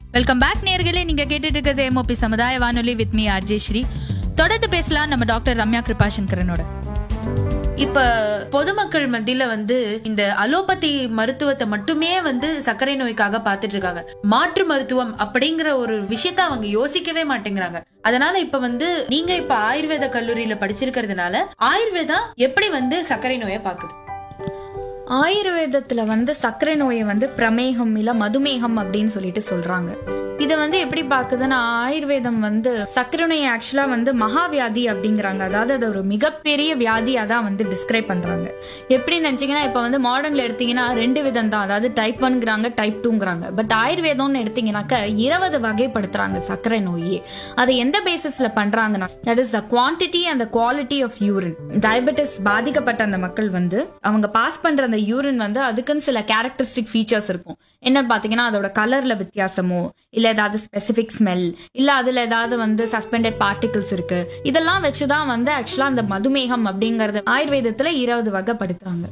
welcome back நேர்களே நீங்க கேட்டுட்டு இருக்கிறது எம்ஓபி சமுதாய வானொலி வித் மீ ஆர்ஜே ஸ்ரீ தொடர்ந்து பேசலாம் நம்ம டாக்டர் ரம்யா கிருபாசங்கரனோட இப்ப பொதுமக்கள் மத்தியில வந்து இந்த அலோபதி மருத்துவத்தை மட்டுமே வந்து சர்க்கரை நோய்க்காக பார்த்துட்டு இருக்காங்க மாற்று மருத்துவம் அப்படிங்கிற ஒரு விஷயத்த அவங்க யோசிக்கவே மாட்டேங்கிறாங்க அதனால இப்ப வந்து நீங்க இப்ப ஆயுர்வேத கல்லூரியில படிச்சிருக்கிறதுனால ஆயுர்வேதா எப்படி வந்து சர்க்கரை நோயை பாக்குது ஆயுர்வேதத்துல வந்து சர்க்கரை நோயை வந்து பிரமேகம் இல்ல மதுமேகம் அப்படின்னு சொல்லிட்டு சொல்றாங்க இத வந்து எப்படி பாக்குதுன்னா ஆயுர்வேதம் வந்து சர்க்கரை நோய் ஆக்சுவலா வந்து மகாவியாதி அப்படிங்கிறாங்க அதாவது அது ஒரு மிகப்பெரிய வியாதியா தான் வந்து டிஸ்கிரைப் பண்றாங்க எப்படி நினைச்சீங்கன்னா இப்ப வந்து மாடர்ன்ல எடுத்தீங்கன்னா ரெண்டு விதம் தான் அதாவது டைப் ஒன்ங்கிறாங்க டைப் டூங்கிறாங்க பட் ஆயுர்வேதம்னு எடுத்தீங்கன்னாக்க இருபது வகைப்படுத்துறாங்க சர்க்கரை நோயை அதை எந்த பேசிஸ்ல பண்றாங்கன்னா that is the quantity and quality of urine diabetes பாதிக்கப்பட்ட அந்த மக்கள் வந்து அவங்க பாஸ் பண்ற அந்த யூரின் வந்து அதுக்குன்னு சில கேரக்டரிஸ்டிக் ஃபீச்சர்ஸ் இருக்கும் என்ன பாத்தீங்கன்னா அதோட கலர்ல வித்தியாசமோ இல்ல ஏதாவது ஸ்பெசிபிக் ஸ்மெல் இல்ல அதுல ஏதாவது வந்து சஸ்பெண்டட் பார்ட்டிகிள்ஸ் இருக்கு இதெல்லாம் வச்சுதான் வந்து ஆக்சுவலா அந்த மதுமேகம் அப்படிங்கறது ஆயுர்வேதத்துல இருபது வகைப்படுத்துறாங்க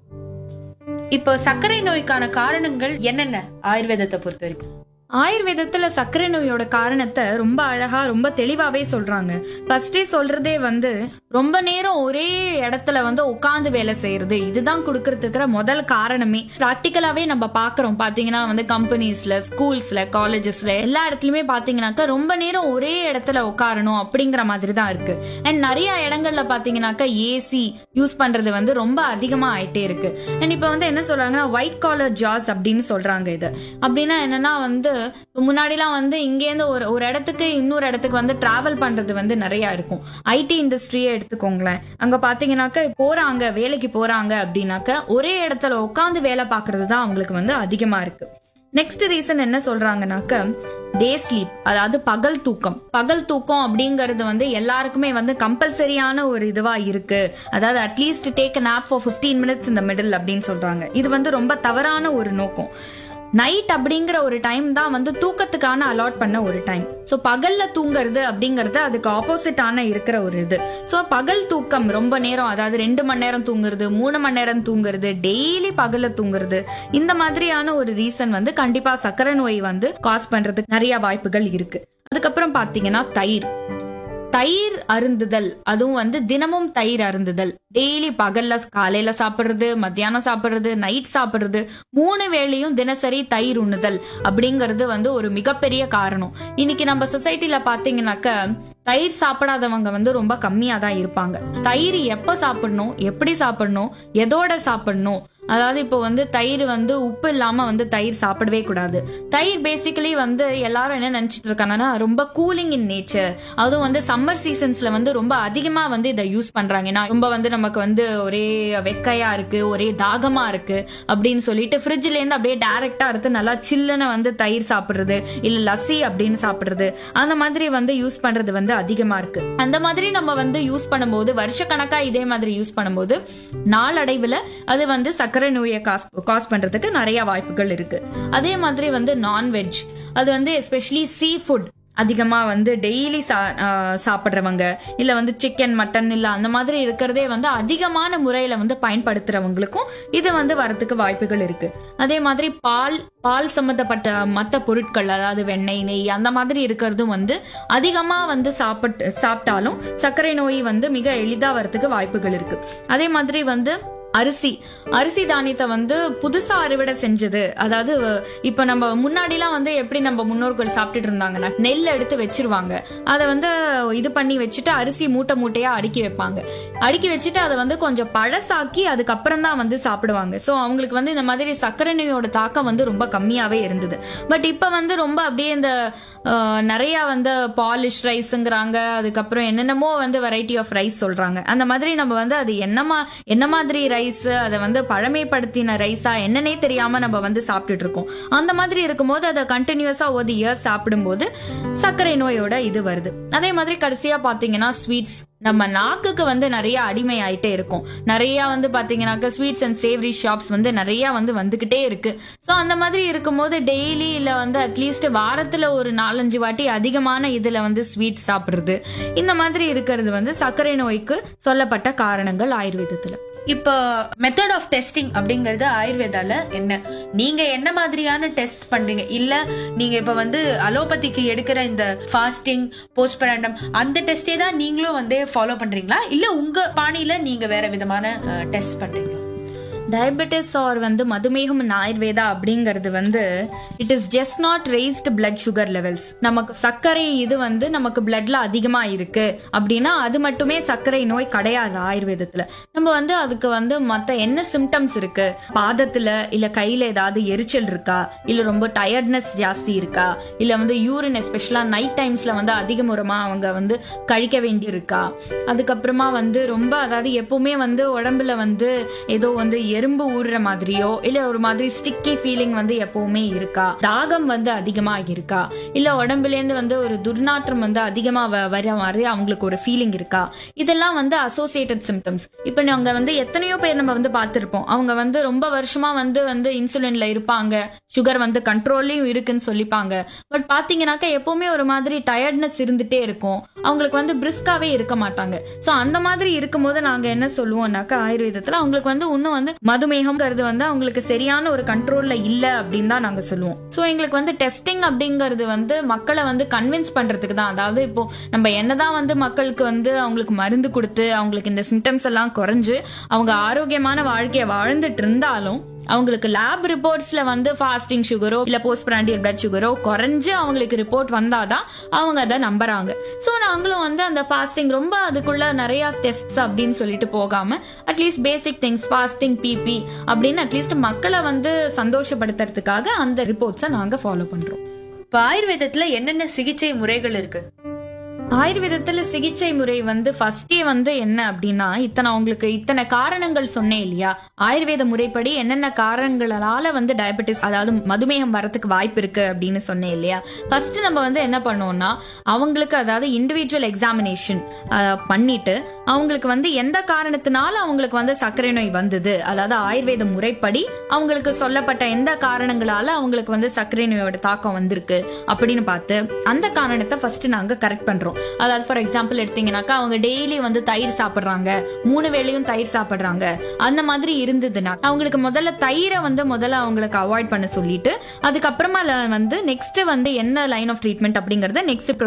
இப்போ சர்க்கரை நோய்க்கான காரணங்கள் என்னென்ன ஆயுர்வேதத்தை பொறுத்த வரைக்கும் ஆயுர்வேதத்துல சர்க்கரை நோயோட காரணத்தை ரொம்ப அழகா ரொம்ப தெளிவாவே சொல்றாங்க ஃபர்ஸ்டே சொல்றதே வந்து ரொம்ப நேரம் ஒரே இடத்துல வந்து உட்கார்ந்து வேலை செய்யறது இதுதான் கொடுக்கறதுக்கு முதல் காரணமே பிராக்டிக்கலாவே நம்ம பாக்குறோம் பாத்தீங்கன்னா வந்து கம்பெனிஸ்ல ஸ்கூல்ஸ்ல காலேஜஸ்ல எல்லா இடத்துலயுமே பாத்தீங்கன்னாக்கா ரொம்ப நேரம் ஒரே இடத்துல உட்காரணும் அப்படிங்கிற மாதிரி தான் இருக்கு அண்ட் நிறைய இடங்கள்ல பாத்தீங்கன்னாக்கா ஏசி யூஸ் பண்றது வந்து ரொம்ப அதிகமா ஆயிட்டே இருக்கு அண்ட் இப்ப வந்து என்ன சொல்றாங்கன்னா ஒயிட் காலர் ஜாப்ஸ் அப்படின்னு சொல்றாங்க இது அப்படின்னா என்னன்னா வந்து முன்னாடிலாம் வந்து இங்கேருந்து ஒரு ஒரு இடத்துக்கு இன்னொரு இடத்துக்கு வந்து டிராவல் பண்றது வந்து நிறைய இருக்கும் ஐடி இண்டஸ்ட்ரியே எடுத்துக்கோங்களேன் அங்க பாத்தீங்கன்னாக்க போறாங்க வேலைக்கு போறாங்க அப்படின்னாக்க ஒரே இடத்துல உட்காந்து வேலை பார்க்கிறது தான் அவங்களுக்கு வந்து அதிகமா இருக்கு நெக்ஸ்ட் ரீசன் என்ன சொல்றாங்கனாக்க டே ஸ்லீப் அதாவது பகல் தூக்கம் பகல் தூக்கம் அப்படிங்கறது வந்து எல்லாருக்குமே வந்து கம்பல்சரியான ஒரு இதுவா இருக்கு அதாவது at least take nap for 15 minutes இந்த மிடில் அப்படின்னு சொல்றாங்க இது வந்து ரொம்ப தவறான ஒரு நோக்கம் நைட் அப்படிங்கிற ஒரு டைம் தான் வந்து தூக்கத்துக்கான அலாட் பண்ண ஒரு டைம் ஸோ பகல்ல தூங்குறது அப்படிங்கறது அதுக்கு ஆப்போசிட்டான இருக்கிற ஒரு இது ஸோ பகல் தூக்கம் ரொம்ப நேரம் அதாவது ரெண்டு மணி நேரம் தூங்குறது மூணு மணி நேரம் தூங்குறது டெய்லி பகல்ல தூங்குறது இந்த மாதிரியான ஒரு ரீசன் வந்து கண்டிப்பா சக்கரை நோய் வந்து காஸ் பண்றதுக்கு நிறைய வாய்ப்புகள் இருக்கு அதுக்கப்புறம் பாத்தீங்கன்னா தயிர் தயிர் அருந்துதல் அதுவும் வந்து தினமும் தயிர் அருந்துதல் டெய்லி பகல்ல காலையில சாப்பிடுறது மத்தியானம் சாப்பிடுறது நைட் சாப்பிடுறது மூணு வேளையும் தினசரி தயிர் உண்ணுதல் அப்படிங்கிறது வந்து ஒரு மிகப்பெரிய காரணம் இன்னைக்கு நம்ம சொசைட்டில பாத்தீங்கன்னாக்க தயிர் சாப்பிடாதவங்க வந்து ரொம்ப கம்மியா தான் இருப்பாங்க தயிர் எப்ப சாப்பிடணும் எப்படி சாப்பிடணும் எதோட சாப்பிடணும் அதாவது இப்போ வந்து தயிர் வந்து உப்பு இல்லாம வந்து தயிர் சாப்பிடவே கூடாது தயிர் பேசிக்கலி வந்து எல்லாரும் என்ன நினைச்சிட்டு இருக்காங்கன்னா ரொம்ப கூலிங் இன் நேச்சர் அதுவும் வந்து சம்மர் சீசன்ஸ்ல வந்து ரொம்ப அதிகமா வந்து இதை யூஸ் பண்றாங்க ஏன்னா ரொம்ப வந்து நமக்கு வந்து ஒரே வெக்கையா இருக்கு ஒரே தாகமா இருக்கு அப்படின்னு சொல்லிட்டு ஃப்ரிட்ஜ்ல இருந்து அப்படியே டைரக்டா எடுத்து நல்லா சில்லுன்னு வந்து தயிர் சாப்பிடுறது இல்ல லஸ்ஸி அப்படின்னு சாப்பிடுறது அந்த மாதிரி வந்து யூஸ் பண்றது வந்து அதிகமா இருக்கு அந்த மாதிரி நம்ம வந்து யூஸ் பண்ணும்போது வருஷக்கணக்கா இதே மாதிரி யூஸ் பண்ணும்போது நாளடைவுல அது வந்து சர்க்கரை நோயை காஸ் காஸ் பண்றதுக்கு நிறைய வாய்ப்புகள் இருக்கு அதே மாதிரி வந்து நான்வெஜ் அது வந்து எஸ்பெஷலி சீ ஃபுட் அதிகமா வந்து டெய்லி சாப்பிடுறவங்க இல்ல வந்து சிக்கன் மட்டன் இல்ல அந்த மாதிரி இருக்கிறதே வந்து அதிகமான முறையில வந்து பயன்படுத்துறவங்களுக்கும் இது வந்து வரதுக்கு வாய்ப்புகள் இருக்கு அதே மாதிரி பால் பால் சம்பந்தப்பட்ட மற்ற பொருட்கள் அதாவது வெண்ணெய் நெய் அந்த மாதிரி இருக்கிறதும் வந்து அதிகமா வந்து சாப்பிட்டு சாப்பிட்டாலும் சர்க்கரை நோய் வந்து மிக எளிதா வரதுக்கு வாய்ப்புகள் இருக்கு அதே மாதிரி வந்து அரிசி அரிசி தானியத்தை வந்து புதுசா அறுவடை செஞ்சது அதாவது இப்ப நம்ம முன்னாடிலாம் வந்து எப்படி நம்ம முன்னோர்கள் சாப்பிட்டுட்டு இருந்தாங்கன்னா நெல் எடுத்து வச்சிருவாங்க அதை வந்து இது பண்ணி வச்சுட்டு அரிசி மூட்டை மூட்டையா அடுக்கி வைப்பாங்க அடுக்கி வச்சுட்டு அதை வந்து கொஞ்சம் பழசாக்கி அதுக்கப்புறம் தான் வந்து சாப்பிடுவாங்க சோ அவங்களுக்கு வந்து இந்த மாதிரி சர்க்கரை நோயோட தாக்கம் வந்து ரொம்ப கம்மியாவே இருந்தது பட் இப்ப வந்து ரொம்ப அப்படியே இந்த அஹ், நிறைய வந்து பாலிஷ் ரைஸ்ங்கிறாங்க அதுக்கப்புறம் என்னென்னமோ வந்து வெரைட்டி ஆஃப் ரைஸ் சொல்றாங்க அந்த மாதிரி நம்ம வந்து அது என்னமா என்ன மாதிரி ரைஸ் அதை வந்து பழமைப்படுத்தின ரைஸா என்னன்னே தெரியாம நம்ம வந்து சாப்பிட்டுட்டு இருக்கோம் அந்த மாதிரி இருக்கும்போது அதை கண்டினியூஸா ஒரு இயர்ஸ் சாப்பிடும்போது சர்க்கரை நோயோட இது வருது அதே மாதிரி கடைசியா பாத்தீங்கன்னா ஸ்வீட்ஸ் நம்ம நாக்குக்கு வந்து நிறைய அடிமை ஆயிட்டே இருக்கும் நிறைய வந்து பாத்தீங்கன்னாக்க ஸ்வீட்ஸ் அண்ட் சேவரி ஷாப்ஸ் வந்து நிறைய வந்து வந்துகிட்டே இருக்கு ஸோ அந்த மாதிரி இருக்கும்போது டெய்லி இல்ல வந்து அட்லீஸ்ட் வாரத்துல ஒரு நாலஞ்சு வாட்டி அதிகமான இதுல வந்து ஸ்வீட் சாப்பிடுறது இந்த மாதிரி இருக்கிறது வந்து சர்க்கரை நோய்க்கு சொல்லப்பட்ட காரணங்கள் ஆயுர்வேதத்துல இப்போ மெத்தட் ஆஃப் டெஸ்டிங் அப்படிங்கறது ஆயுர்வேதால என்ன நீங்க என்ன மாதிரியான டெஸ்ட் பண்றீங்க இல்ல நீங்க இப்ப வந்து அலோபதிக்கு எடுக்கிற இந்த ஃபாஸ்டிங் போஸ்ட்பராண்டம் அந்த டெஸ்டே தான் நீங்களும் வந்து ஃபாலோ பண்றீங்களா இல்ல உங்க பாணியில நீங்க வேற விதமான டெஸ்ட் பண்றீங்களா டயபெட்டிஸ் ஆர் வந்து மதுமேகம் in ஆயுர்வேதா அப்படிங்கிறது வந்து it is just not raised blood sugar levels நமக்கு சர்க்கரை இது வந்து நமக்கு பிளட்ல அதிகமா இருக்கு அப்படின்னா அது மட்டுமே சர்க்கரை நோய் கிடையாது ஆயுர்வேதத்துல நம்ம வந்து அதுக்கு வந்து மத்த என்ன சிம்டம்ஸ் இருக்கு பாதத்துல இல்ல கையில ஏதாவது எரிச்சல் இருக்கா இல்ல ரொம்ப டயர்ட்னஸ் ஜாஸ்தி இருக்கா இல்ல வந்து யூரின் எஸ்பெஷலா நைட் டைம்ஸ்ல வந்து அதிகமுறமா அவங்க வந்து கழிக்க வேண்டி இருக்கா அதுக்கப்புறமா வந்து ரொம்ப அதாவது எப்பவுமே வந்து உடம்புல வந்து ஏதோ வந்து எறும்பு ஊடுற மாதிரியோ இல்ல ஒரு மாதிரி ஸ்டிக்கி ஃபீலிங் வந்து எப்பவுமே இருக்கா தாகம் வந்து அதிகமா இருக்கா இல்ல உடம்புல இருந்து வந்து ஒரு துர்நாற்றம் வந்து அதிகமா வ- வர மாதிரி அவங்களுக்கு ஒரு ஃபீலிங் இருக்கா இதெல்லாம் வந்து அசோசியேட்டட் சிம்டம்ஸ் இப்ப நாங்க வந்து எத்தனையோ பேர் நம்ம வந்து பார்த்திருப்போம் அவங்க வந்து ரொம்ப வருஷமா வந்து வந்து இன்சுலின்ல இருப்பாங்க சுகர் வந்து கண்ட்ரோல்லையும் இருக்குன்னு சொல்லிப்பாங்க பட் பாத்தீங்கன்னாக்கா எப்பவுமே ஒரு மாதிரி டயர்ட்னஸ் இருந்துட்டே இருக்கும் அவங்களுக்கு வந்து பிரிஸ்காவே இருக்க மாட்டாங்க சோ அந்த மாதிரி இருக்கும்போது நாங்க என்ன சொல்லுவோம்னாக்கா ஆயுர்வேதத்துல அவங்களுக்கு வந்து இன்னும் வந்து மதுமேகம்ங்கிறது வந்து அவங்களுக்கு சரியான ஒரு கண்ட்ரோல்ல இல்ல அப்படின்னு தான் நாங்க சொல்லுவோம் சோ எங்களுக்கு வந்து டெஸ்டிங் அப்படிங்கிறது வந்து மக்களை வந்து கன்வின்ஸ் பண்றதுக்கு தான் அதாவது இப்போ நம்ம என்னதான் வந்து மக்களுக்கு வந்து அவங்களுக்கு மருந்து கொடுத்து அவங்களுக்கு இந்த சிம்டம்ஸ் எல்லாம் குறைஞ்சு அவங்க ஆரோக்கியமான வாழ்க்கைய வாழ்ந்துட்டு இருந்தாலும் அவங்களுக்கு லேப் ரிப்போர்ட்ஸ்ல வந்து ஃபாஸ்டிங் சுகரோ இல்ல போஸ்ட் பிராண்டியல் பிளட் சுகரோ குறைஞ்சு அவங்களுக்கு ரிப்போர்ட் வந்தாதான் அவங்க அதை நம்புறாங்க சோ நாங்களும் வந்து அந்த ஃபாஸ்டிங் ரொம்ப அதுக்குள்ள நிறைய டெஸ்ட்ஸ் அப்படின்னு சொல்லிட்டு போகாம at least basic things fasting BP அப்படின்னு அட்லீஸ்ட் மக்களை வந்து சந்தோஷப்படுத்துறதுக்காக அந்த ரிப்போர்ட்ஸை நாங்க ஃபாலோ பண்றோம் இப்ப ஆயுர்வேதத்துல என்னென்ன சிகிச்சை முறைகள் இருக்கு ஆயுர்வேதத்துல சிகிச்சை முறை வந்து ஃபர்ஸ்டே வந்து என்ன அப்படின்னா இத்தனை உங்களுக்கு இத்தனை காரணங்கள் சொன்னேன் இல்லையா ஆயுர்வேத முறைப்படி என்னென்ன காரணங்களால வந்து டயபெட்டிஸ் அதாவது மதுமேகம் வரதுக்கு வாய்ப்பு இருக்கு அப்படின்னு சொன்னேன் இல்லையா ஃபர்ஸ்ட் நம்ம வந்து என்ன பண்ணோம்னா அவங்களுக்கு அதாவது இண்டிவிஜுவல் எக்ஸாமினேஷன் பண்ணிட்டு அவங்களுக்கு வந்து எந்த காரணத்தினால அவங்களுக்கு வந்து சர்க்கரை நோய் வந்தது அதாவது ஆயுர்வேத முறைப்படி அவங்களுக்கு சொல்லப்பட்ட எந்த காரணங்களால அவங்களுக்கு வந்து சர்க்கரை நோயோட தாக்கம் வந்திருக்கு அப்படின்னு பார்த்து அந்த காரணத்தை ஃபர்ஸ்ட் நாங்க கரெக்ட் பண்றோம் அதாவது ஃபார் எக்ஸாம்பிள் எடுத்தீங்கன்னாக்கா அவங்க டெய்லி வந்து தயிர் சாப்பிடுறாங்க மூணு வேளையும் தயிர் சாப்பிடுறாங்க அந்த மாதிரி இருந்ததுன்னா அவங்களுக்கு முதல்ல தயிரை வந்து முதல்ல அவங்களுக்கு அவாய்ட் பண்ண சொல்லிட்டு அதுக்கப்புறமா வந்து நெக்ஸ்ட் வந்து என்ன லைன் ஆஃப் ட்ரீட்மெண்ட் அப்படிங்கறத நெக்ஸ்ட்